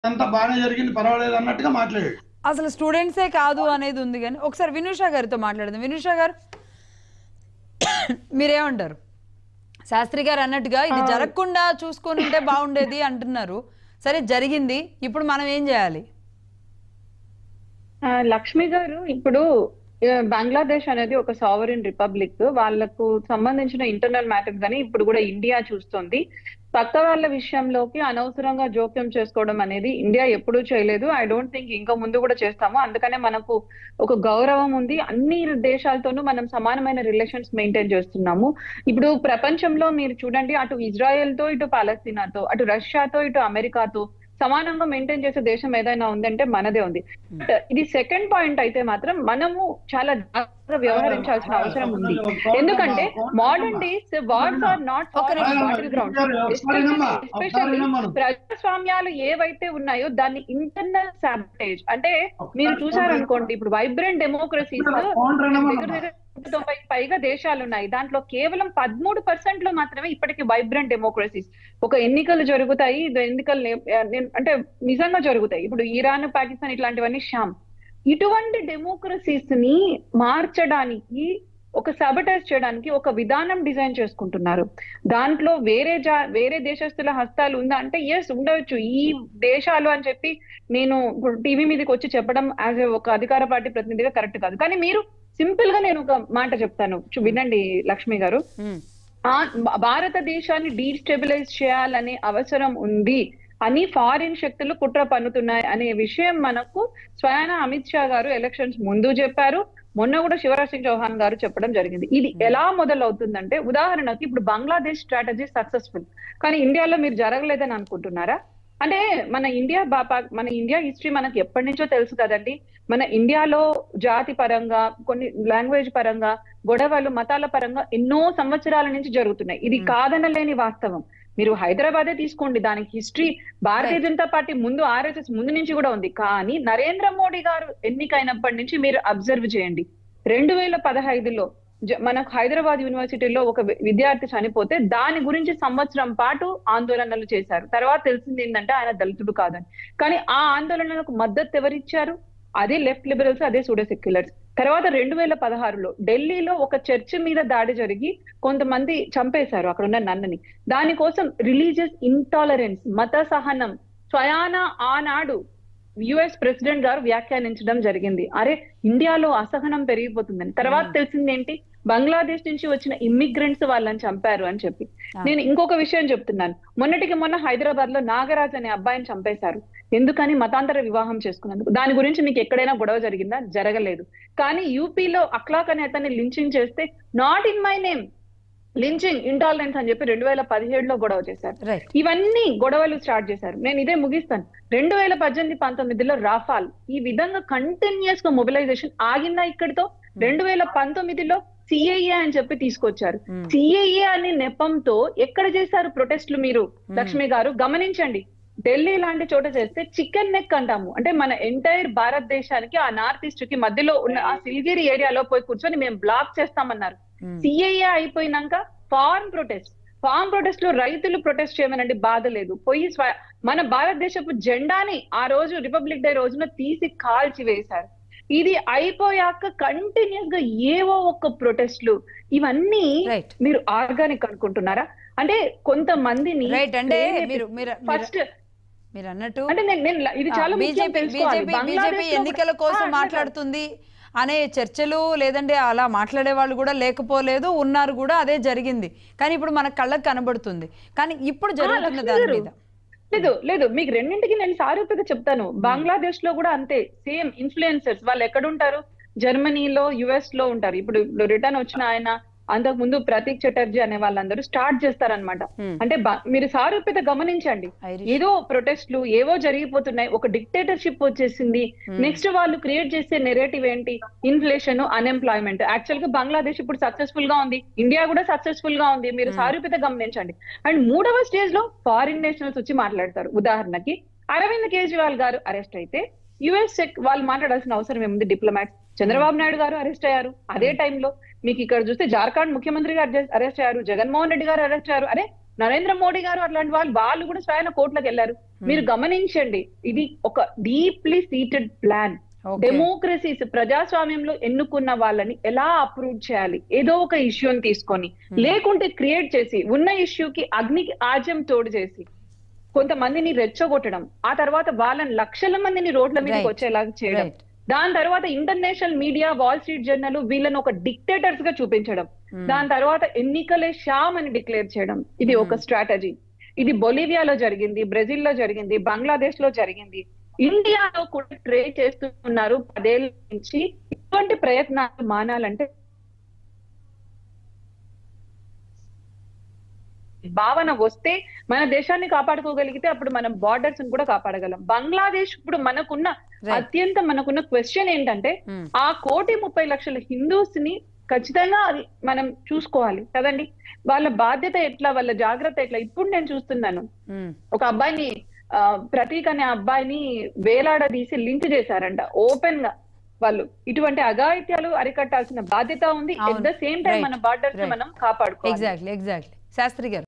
అంతా బాగానే జరిగింది పర్వాలేదు అన్నట్టుగా మాట్లాడాడు అసలు స్టూడెంట్సే కాదు అనేది ఉంది కానీ ఒకసారి వినుష గారితో మాట్లాడదాం వినుష గారు మీరేమంటారు శాస్త్రి గారు అన్నట్టుగా ఇది జరగకుండా చూసుకొని ఉంటే బాగుండేది అంటున్నారు సరే జరిగింది ఇప్పుడు మనం ఏం చేయాలి ఆ, లక్ష్మి గారు ఇప్పుడు ఆ, బంగ్లాదేశ్ అనేది ఒక సావరిన్ రిపబ్లిక్ వాళ్ళకు సంబంధించిన ఇంటర్నల్ మ్యాటర్ కానీ ఇప్పుడు కూడా ఇండియా చూస్తుంది పక్క వాళ్ళ విషయంలోకి అనవసరంగా జోక్యం చేసుకోవడం అనేది ఇండియా ఎప్పుడూ చేయలేదు ఐ డోంట్ థింక్ ఇంకా ముందు కూడా చేస్తాము అందుకనే మనకు ఒక గౌరవం ఉంది అన్ని దేశాలతోనూ మనం సమానమైన రిలేషన్స్ మెయింటైన్ చేస్తున్నాము ఇప్పుడు ప్రపంచంలో మీరు చూడండి అటు ఇజ్రాయెల్ తో ఇటు పాలస్తీనాతో అటు రష్యాతో ఇటు అమెరికాతో సమానంగా మెయింటైన్ చేసే దేశం ఏదైనా ఉందంటే మనదే ఉంది బట్ ఇది సెకండ్ పాయింట్ అయితే మాత్రం మనము చాలా జాగ్రత్తగా వ్యవహరించాల్సిన అవసరం ఉంది ఎందుకంటే modern days wars are not ఒక నిమిషం. బాటిల్ గ్రౌండ్ ఒకసారి వినమ్మా, ఒకసారి వినమ్మా. ప్రజాస్వామ్యాలు ఏవైతే ఉన్నాయో దాన్ని ఇంటర్నల్ సాబిటేజ్ అంటే మీరు చూసారనుకోండి ఇప్పుడు వైబ్రెంట్ డెమోక్రసీస్ ఫోన్ రండమ్మా. దగ్గర దగ్గర తొంభై పైగా దేశాలు ఉన్నాయి దాంట్లో కేవలం పదమూడు పర్సెంట్ లో మాత్రమే ఇప్పటికి వైబ్రెంట్ డెమోక్రసీస్ ఒక ఎన్నికలు జరుగుతాయి ఇది ఎన్నికలు నే- నేను- అంటే నిజంగా జరుగుతాయి ఇప్పుడు ఇరాన్ పాకిస్తాన్ ఇట్లాంటివన్నీ షామ్ ఇటువంటి డెమోక్రసీస్ ని మార్చడానికి ఒక సబటైజ్ చేయడానికి ఒక విధానం డిజైన్ చేసుకుంటున్నారు దాంట్లో వేరే జా వేరే దేశస్తుల హస్తాలు ఉందా అంటే ఎస్ ఉండవచ్చు ఈ దేశాలు అని చెప్పి నేను ఇప్పుడు టీవీ మీదకి వచ్చి చెప్పడం యాజ్ ఒక అధికార పార్టీ ప్రతినిధిగా కరెక్ట్ కాదు కానీ మీరు సింపుల్ గా నేను ఒక మాట చెప్తాను చు- వినండి లక్ష్మి గారు ఉమ్, ఆ భా- భారతదేశాన్ని డీస్టెబిలైజ్ చేయాలనే అవసరం ఉంది అని ఫారిన్ శక్తులు కుట్ర పన్నుతున్నాయి అనే విషయం మనకు స్వయాన అమిత్ షా గారు ఎలక్షన్స్ ముందు చెప్పారు మొన్న కూడా శివరాజ్ సింగ్ చౌహాన్ గారు చెప్పడం జరిగింది ఇది ఎలా మొదలవుతుందంటే ఉదాహరణకి ఇప్పుడు బంగ్లాదేశ్ స్ట్రాటజీ సక్సెస్ఫుల్ కానీ ఇండియాలో మీరు జరగలేదని అనుకుంటున్నారా అంటే మన ఇండియా బాపా మన ఇండియా హిస్టరీ మనకి ఎప్పటి నుంచో తెలుసు కదండి మన ఇండియాలో జాతి పరంగా కొన్ని లాంగ్వేజ్ పరంగా గొడవలు మతాల పరంగా ఎన్నో సంవత్సరాల నుంచి జరుగుతున్నాయి ఇది కాదనలేని వాస్తవం మీరు హైదరాబాదే తీసుకోండి దానికి హిస్టరీ భారతీయ జనతా పార్టీ ముందు ఆర్ఎస్ఎస్ ముందు నుంచి కూడా ఉంది కానీ నరేంద్ర మోడీ గారు ఎన్నికైనప్పటి నుంచి మీరు అబ్జర్వ్ చేయండి రెండు వేల పదహైదులో జ- మనకు హైదరాబాద్ యూనివర్సిటీలో ఒక వి- విద్యార్థి చనిపోతే దాని గురించి సంవత్సరం పాటు ఆందోళనలు చేశారు తర్వాత తెలిసింది ఏంటంటే ఆయన దళితుడు కాదని కానీ ఆ ఆందోళనలకు మద్దతు ఎవరిచ్చారు అదే లెఫ్ట్ లిబరల్స్ అదే సూడో సెక్యులర్స్ తర్వాత రెండు వేల పదహారులో ఢిల్లీలో ఒక చర్చ్ మీద దాడి జరిగి కొంతమంది చంపేశారు అక్కడ ఉన్న నన్నని దానికోసం రిలీజియస్ ఇంటాలరెన్స్ మత సహనం స్వయాన ఆనాడు యుఎస్ ప్రెసిడెంట్ గారు వ్యాఖ్యానించడం జరిగింది అరే ఇండియాలో అసహనం పెరిగిపోతుందని తర్వాత తెలిసింది ఏంటి బంగ్లాదేశ్ నుంచి వచ్చిన ఇమ్మిగ్రెంట్స్ వాళ్ళని చంపారు అని చెప్పి నేను ఇంకొక విషయం చెప్తున్నాను మొన్నటికి మొన్న హైదరాబాద్ లో నాగరాజ్ అనే అబ్బాయిని చంపేశారు ఎందుకని మతాంతర వివాహం చేసుకున్నందుకు దాని గురించి మీకు ఎక్కడైనా గొడవ జరిగిందా జరగలేదు కానీ యూపీలో అక్లాక్ అనే అతన్ని లించింగ్ చేస్తే not in my name lynching intolerance అని చెప్పి రెండు వేల పదిహేడులో గొడవ చేశారు రైట్ ఇవన్నీ గొడవలు స్టార్ట్ చేశారు నేను ఇదే ముగిస్తాను రెండు వేల పద్దెనిమిది పంతొమ్మిదిలో రాఫాల్ ఈ విధంగా కంటిన్యూస్ గా మొబిలైజేషన్ ఆగిందా ఇక్కడితో రెండు వేల పంతొమ్మిదిలో సిఏఏ అని చెప్పి తీసుకొచ్చారు Hmm. సిఏఏ అనే నెపంతో ఎక్కడ చేశారు ప్రొటెస్ట్లు మీరు లక్ష్మి గారు గమనించండి ఢిల్లీ లాంటి చోట చేస్తే చికెన్ నెక్ అంటాము అంటే మన ఎంటైర్ భారతదేశానికి ఆ నార్త్ ఈస్ట్ కి మధ్యలో ఉన్న ఆ సిల్గిరి ఏరియాలో పోయి కూర్చొని మేము బ్లాక్ చేస్తామన్నారు Hmm. సిఐఏ అయిపోయినాక ఫార్మ్ ప్రొటెస్ట్ ఫార్మ్ ప్రొటెస్ట్ లో రైతులు ప్రొటెస్ట్ చేయమనండి బాధ లేదు పోయి స్వ- మన భారతదేశపు జెండాని ఆ రోజు రిపబ్లిక్ డే రోజున తీసి కాల్చి వేశారు ఇది అయిపోయాక కంటిన్యూస్ గా ఏవో ఒక ప్రొటెస్ట్లు ఇవన్నీ రైట్ మీరు ఆర్గానిక్ అనుకుంటున్నారా అంటే కొంతమందిని రైట్ అంటే మీరు మీరు ఫస్ట్ మీరు అన్నట్టు అంటే నేను నేను ఇది చాలా ముఖ్యం బీజేపీ తెలుసుకోవాలి. బీజేపీ బీజేపీ బంగ్లాదేశ్లో ఎన్నికల కూడా- కోసం ఆ, మాట్లాడుతుంది అనే చర్చలు లేదంటే అలా మాట్లాడే వాళ్ళు కూడా లేకపోలేదు ఉన్నారు కూడా అదే జరిగింది కానీ ఇప్పుడు మన కళ్ళకు కనబడుతుంది కానీ ఇప్పుడు జరుగుతున్న లక్ష్మి దాని గారు, మీద లేదు లేదు మీకు రెండింటికి నేను సారూప్యత చెప్తాను బంగ్లాదేశ్ లో కూడా అంతే సేమ్ ఇన్ఫ్లుయెన్సర్స్ వాళ్ళు ఎక్కడుంటారు జర్మనీలో యుఎస్ లో ఉంటారు ఇప్పుడు రిటర్న్ వచ్చిన ఆయన అంతకు ముందు ప్రతీక్ చటర్జీ అనే వాళ్ళందరూ స్టార్ట్ చేస్తారనమాట Hmm. అంటే బ- మీరు సారూప్యత గమనించండి ఐరిష్. ఏదో ప్రొటెస్ట్లు ఏవో జరిగిపోతున్నాయి ఒక డిక్టేటర్షిప్ వచ్చేసింది నెక్స్ట్ వాళ్ళు క్రియేట్ చేసే నెరేటివ్ ఏంటి ఇన్ఫ్లేషన్ అన్ఎంప్లాయ్మెంట్ యాక్చువల్ గా బంగ్లాదేశ్ ఇప్పుడు సక్సెస్ఫుల్ గా ఉంది ఇండియా కూడా సక్సెస్ఫుల్ గా ఉంది మీరు సారూప్యత గమనించండి అండ్ మూడవ స్టేజ్ లో ఫారిన్ నేషనల్స్ వచ్చి మాట్లాడతారు ఉదాహరణకి అరవింద్ కేజ్రీవాల్ గారు అరెస్ట్ అయితే యుఎస్ వాళ్ళు మాట్లాడాల్సిన అవసరం ఏముంది డిప్లొమాట్స్ చంద్రబాబు నాయుడు గారు అరెస్ట్ అయ్యారు అదే టైంలో మీకు ఇక్కడ చూస్తే జార్ఖండ్ ముఖ్యమంత్రి గారు అరెస్ట్ అయ్యారు జగన్మోహన్ రెడ్డి గారు అరెస్ట్ అయ్యారు అరే నరేంద్ర మోడీ గారు అట్లాంటి వాళ్ళు వాళ్ళు కూడా స్వయం కోర్టులకు వెళ్ళారు మీరు గమనించండి ఇది ఒక deeply seated plan okay democracies ప్రజాస్వామ్యంలో ఎన్నుకున్న వాళ్ళని ఎలా అప్రూవ్ చేయాలి ఏదో ఒక ఇష్యూని తీసుకొని లేకుంటే క్రియేట్ చేసి ఉన్న ఇష్యూకి అగ్నికి ఆజ్యం తోడు చేసి కొంతమందిని రెచ్చగొట్టడం ఆ తర్వాత వాళ్ళని లక్షల మందిని రోడ్ల మీదకి Right. వచ్చేలాగా చేయడం రైట్ దాని తర్వాత international media Wall Street Journal వీళ్ళని ఒక డిక్టేటర్స్ గా చూపించడం దాని తర్వాత ఎన్నికలే షామ్ అని డిక్లేర్ చేయడం ఇది ఒక స్ట్రాటజీ ఇది బొలివియాలో జరిగింది బ్రెజిల్ లో జరిగింది బంగ్లాదేశ్ లో జరిగింది ఇండియాలో కూడా ట్రే చేస్తున్నారు పదేళ్ళ నుంచి ఇటువంటి ప్రయత్నాలు మానాలంటే భావన వస్తే మన దేశాన్ని కాపాడుకోగలిగితే అప్పుడు మనం బార్డర్స్ కూడా కాపాడగలం బంగ్లాదేశ్ ఇప్పుడు మనకున్న Right. అత్యంత మనకున్న క్వశ్చన్ ఏంటంటే Hmm. ఆ కోటి ముప్పై లక్షల హిందూస్ ని ఖచ్చితంగా అది మనం చూసుకోవాలి కదండి వాళ్ళ బాధ్యత ఎట్లా వాళ్ళ జాగ్రత్త ఎట్లా ఇప్పుడు నేను చూస్తున్నాను ఒక అబ్బాయిని ఆ, ప్రతీక్ అనే అబ్బాయిని వేలాడదీసి లింక్ చేశారంట ఓపెన్ గా వాళ్ళు ఇటువంటి అఘాయిత్యాలు అరికట్టాల్సిన బాధ్యత ఉంది అవును. At the same time Right. మన బార్డర్స్ Right. మనం కాపాడుకోవాలి ఎగ్జాక్ట్లీ ఎగ్జాక్ట్లీ శాస్త్రి గారు